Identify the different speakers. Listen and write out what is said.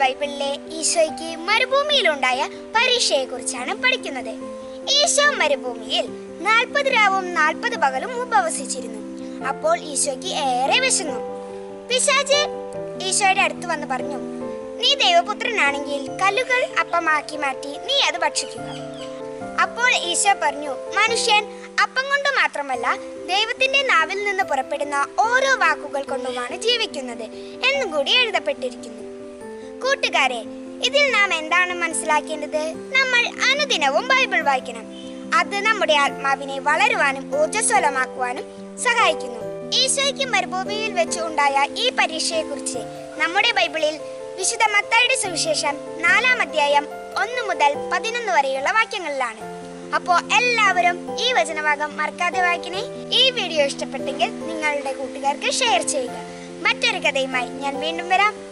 Speaker 1: ബൈബിളിലെ ഈശോയ്ക്ക് മരുഭൂമിയിലുണ്ടായ പരീക്ഷയെക്കുറിച്ചാണ് പഠിക്കുന്നത് ഈശോ മരുഭൂമിയിൽ നാൽപ്പത് രാവും നാൽപ്പത് പകലും ഉപവസിച്ചിരുന്നു അപ്പോൾ ഈശോയ്ക്ക് ഏറെ വിശന്നു പിശാച് ഈശോയുടെ അടുത്ത് വന്ന് പറഞ്ഞു നീ ദൈവപുത്രനാണെങ്കിൽ കല്ലുകൾ അപ്പമാക്കി മാറ്റി നീ അത് ഭക്ഷിക്കുക അപ്പോൾ ഈശോ പറഞ്ഞു മനുഷ്യൻ അപ്പം കൊണ്ട് മാത്രമല്ല ദൈവത്തിന്റെ നാവിൽ നിന്ന് പുറപ്പെടുന്ന ഓരോ വാക്കുകൾ കൊണ്ടുമാണ് ജീവിക്കുന്നത് എന്നും കൂടി എഴുതപ്പെട്ടിരിക്കുന്നു കൂട്ടുകാരെ ഇതിൽ നാം എന്താണ് മനസ്സിലാക്കേണ്ടത് നമ്മൾ അനുദിനവും ബൈബിൾ വായിക്കണം അത് നമ്മുടെ ആത്മാവിനെ വളരുവാനും ഊർജ്ജസ്വലമാക്കുവാനും സഹായിക്കുന്നു ഈശോയ്ക്ക് മരുഭൂമിയിൽ വെച്ച് ഉണ്ടായ ഈ പരീക്ഷയെക്കുറിച്ച് നമ്മുടെ ബൈബിളിൽ വിശുദ്ധ മത്തായുടെ സുവിശേഷം നാലാം അധ്യായം ഒന്ന് മുതൽ പതിനൊന്ന് വരെയുള്ള വാക്യങ്ങളിലാണ് അപ്പോ എല്ലാവരും ഈ വചനഭാഗം മറക്കാതെ വായിക്കണേ ഈ വീഡിയോ ഇഷ്ടപ്പെട്ടെങ്കിൽ നിങ്ങളുടെ കൂട്ടുകാർക്ക് ഷെയർ ചെയ്യുക മറ്റൊരു കഥയുമായി ഞാൻ വീണ്ടും വരാം